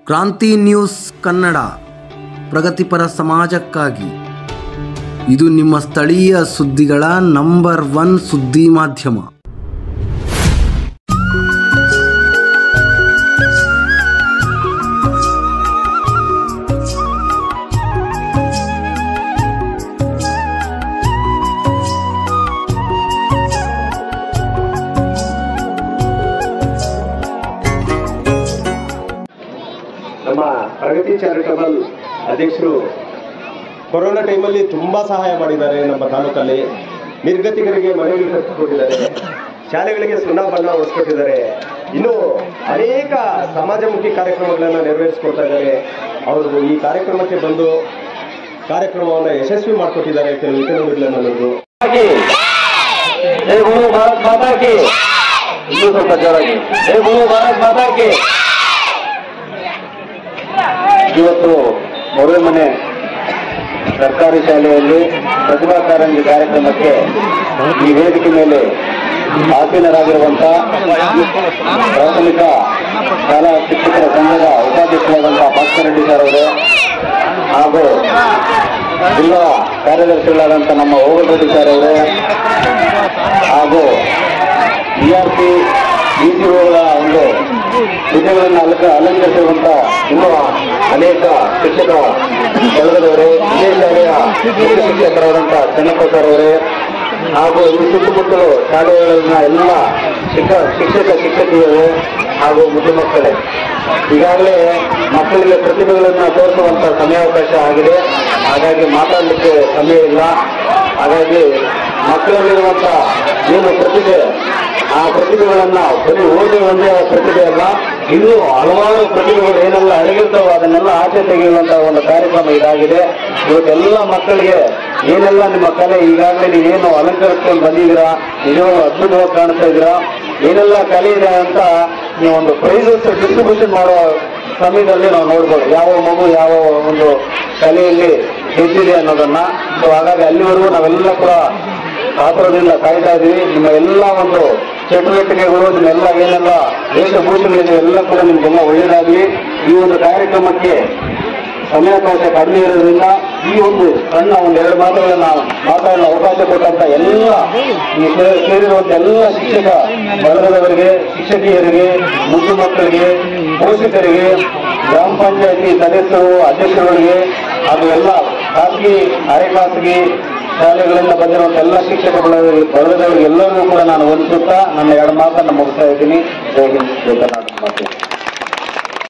ಕ್ರಾಂತಿ ನ್ಯೂಸ್ ಕನ್ನಡ ಪ್ರಗತಿಪರ ಸಮಾಜಕ್ಕಾಗಿ ಇದು ನಿಮ್ಮ ಸ್ಥಳೀಯ ಸುದ್ದಿಗಳ ನಂಬರ್ ಒನ್ ಸುದ್ದಿ ಮಾಧ್ಯಮ ನಮ್ಮ ಪ್ರಗತಿ ಚಾರಿಟಬಲ್ ಅಧ್ಯಕ್ಷರು ಕೊರೋನಾ ಟೈಮಲ್ಲಿ ತುಂಬಾ ಸಹಾಯ ಮಾಡಿದ್ದಾರೆ ನಮ್ಮ ತಾಲೂಕಲ್ಲಿ ನಿರ್ಗತಿಕರಿಗೆ ಮನೆಗಳು ಕಟ್ಟಿಕೊಟ್ಟಿದ್ದಾರೆ ಶಾಲೆಗಳಿಗೆ ಸುಣ್ಣ ಬಣ್ಣ ಹೊಡೆಸ್ಕೊಟ್ಟಿದ್ದಾರೆ ಇನ್ನು ಅನೇಕ ಸಮಾಜಮುಖಿ ಕಾರ್ಯಕ್ರಮಗಳನ್ನು ನೆರವೇರಿಸ್ಕೊಡ್ತಾ ಇದ್ದಾರೆ ಅವರು ಈ ಕಾರ್ಯಕ್ರಮಕ್ಕೆ ಬಂದು ಕಾರ್ಯಕ್ರಮವನ್ನು ಯಶಸ್ವಿ ಮಾಡಿಕೊಟ್ಟಿದ್ದಾರೆ ಕೆಲವು ವಿತರಣೆಗಳನ್ನು ಜೈ ಗುರು ಭಾರತ್ ಮಾತಾ ಕಿ ಇನ್ನೂ ಸ್ವಲ್ಪ ಜೋರಾಗಿ ಜೈ ಗುರು ಭಾರತ್ ಮಾತಾ ಕಿ ಇವತ್ತು ಮೊದಲ ಮನೆ ಸರ್ಕಾರಿ ಶಾಲೆಯಲ್ಲಿ ಪ್ರತಿಭಾ ಕಾರಂಜಿ ಕಾರ್ಯಕ್ರಮಕ್ಕೆ ಈ ವೇದಿಕೆ ಮೇಲೆ ಆಸೀನರಾಗಿರುವಂತ ಪ್ರಾಥಮಿಕ ಶಾಲಾ ಶಿಕ್ಷಕರ ಸಂಘದ ಉಪಾಧ್ಯಕ್ಷರಾದಂತಹ ಭಾಸ್ಕರ್ ರೆಡ್ಡಿ ಸರ್ ಅವರು ಹಾಗೂ ಜಿಲ್ಲಾ ಕಾರ್ಯದರ್ಶಿಗಳಾದಂಥ ನಮ್ಮ ಓಗಲ್ ರೆಡ್ಡಿ ಸರ್ ಅವರು ಹಾಗೂ ಬಿ ಆರ್ ಪಿ ಡಿಸಿಒಗಳ ಒಂದು ಹುದ್ದೆಗಳನ್ನು ಅಲಕ ಅಲಂಕರಿಸಿರುವಂತ ಇನ್ನೂ ಅನೇಕ ಶಿಕ್ಷಕ ಬಳಗದವರೇ ಇದೇ ಶಾಲೆಯ ಮುಖ್ಯ ಶಿಕ್ಷಕರಾದಂತಹ ಚೆನ್ನಪ್ಪ ಸರ್ ಅವರೇ ಹಾಗೂ ಈ ಸುತ್ತಮುತ್ತಲು ಶಾಲೆಗಳನ್ನ ಎಲ್ಲ ಶಿಕ್ಷ ಶಿಕ್ಷಕ ಶಿಕ್ಷಕಿಯರು ಹಾಗೂ ಮುದ್ದು ಮಕ್ಕಳೇ ಈಗಾಗಲೇ ಮಕ್ಕಳಿಗೆ ಪ್ರತಿಭೆಗಳನ್ನು ತೋರಿಸುವಂತ ಸಮಯಾವಕಾಶ ಆಗಿದೆ ಹಾಗಾಗಿ ಮಾತಾಡಲಿಕ್ಕೆ ಸಮಯ ಇಲ್ಲ ಹಾಗಾಗಿ ಮಕ್ಕಳಲ್ಲಿರುವಂತ ಏನು ಪ್ರತಿಭೆ ಆ ಪ್ರತಿಭೆಗಳನ್ನ ಬರೀ ಓದಿ ಒಂದೇ ಪ್ರತಿಭೆ ಅಲ್ಲ ಇನ್ನೂ ಹಲವಾರು ಪ್ರತಿಭೆಗಳು ಏನೆಲ್ಲ ಅಡಗಿರ್ತಾವೋ ಅದನ್ನೆಲ್ಲ ಆಚೆ ತೆಗೆಯುವಂತಹ ಒಂದು ಕಾರ್ಯಕ್ರಮ ಇದಾಗಿದೆ ಇವತ್ತೆಲ್ಲ ಮಕ್ಕಳಿಗೆ ಏನೆಲ್ಲ ನಿಮ್ಮ ಕಲೆ ಈಗಾಗಲೇ ನೀವೇನು ಅಲಂಕರಿಸ್ಕೊಂಡು ಬಂದಿದ್ದೀರಾ ನಿಜವಾಗ್ಲೂ ಅದ್ಭುತವಾಗಿ ಕಾಣಿಸ್ತಾ ಇದ್ದೀರಾ ಏನೆಲ್ಲ ಕಲೆ ಇದೆ ಅಂತ ನೀವು ಒಂದು ಪ್ರೈಸಸ್ ಡಿಸ್ಟ್ರಿಬ್ಯೂಷನ್ ಮಾಡೋ ಸಮಯದಲ್ಲಿ ನಾವು ನೋಡ್ಬೋದು ಯಾವ ಮಗು ಯಾವ ಒಂದು ಕಲೆಯಲ್ಲಿ ಗೆದ್ದಿದೆ ಅನ್ನೋದನ್ನ ಸೊ ಹಾಗಾಗಿ ಅಲ್ಲಿವರೆಗೂ ನಾವೆಲ್ಲ ಕೂಡ ಕಾತರದಿಂದ ಕಾಯ್ತಾ ಇದೀವಿ ನಿಮ್ಮ ಎಲ್ಲ ಒಂದು ಚಟುವಟಿಕೆಗಳು ನಿಮ್ಮೆಲ್ಲ ಏನೆಲ್ಲ ವೇಷಭೂಷಣಗಳಿದೆ ಎಲ್ಲ ಕೂಡ ನಿಮ್ಗೆಲ್ಲ ಒಳ್ಳೆಯದಾಗಲಿ ಈ ಒಂದು ಕಾರ್ಯಕ್ರಮಕ್ಕೆ ಸಮಯಾವಕಾಶ ಕಡಿಮೆ ಇರೋದ್ರಿಂದ ಈ ಒಂದು ಸಣ್ಣ ಒಂದು ಎರಡು ಮಾತುಗಳನ್ನ ಮಾತಾಡಲು ಅವಕಾಶ ಕೊಟ್ಟಂತ ಎಲ್ಲ ಈ ಸೇ- ಸೇರಿರುವಂತ ಎಲ್ಲ ಶಿಕ್ಷಕ ವರ್ಗದವರಿಗೆ ಶಿಕ್ಷಕಿಯರಿಗೆ ಮುದ್ದು ಮಕ್ಕಳಿಗೆ ಪೋಷಕರಿಗೆ ಗ್ರಾಮ ಪಂಚಾಯತಿ ಸದಸ್ಯರು ಅಧ್ಯಕ್ಷರುಗಳಿಗೆ ಹಾಗೂ ಎಲ್ಲ ಖಾಸಗಿ ಅರೆ ಖಾಸಗಿ ಶಾಲೆಗಳಿಂದ ಬಂದಿರುವಂತ ಎಲ್ಲ ಶಿಕ್ಷಕ ಬಳಗ- ವರ್ಗದವರಿಗೆ ಎಲ್ಲರಿಗೂ ಕೂಡ ನಾನು ವಂದಿಸುತ್ತಾ ನನ್ನ ಎರಡು ಮಾತನ್ನು ಮುಗಿಸ್ತಾ ಇದ್ದೀನಿ ಜೈ ಹಿಂದ್ ಜೈ ಕರ್ನಾಟಕ ಮಾತೆ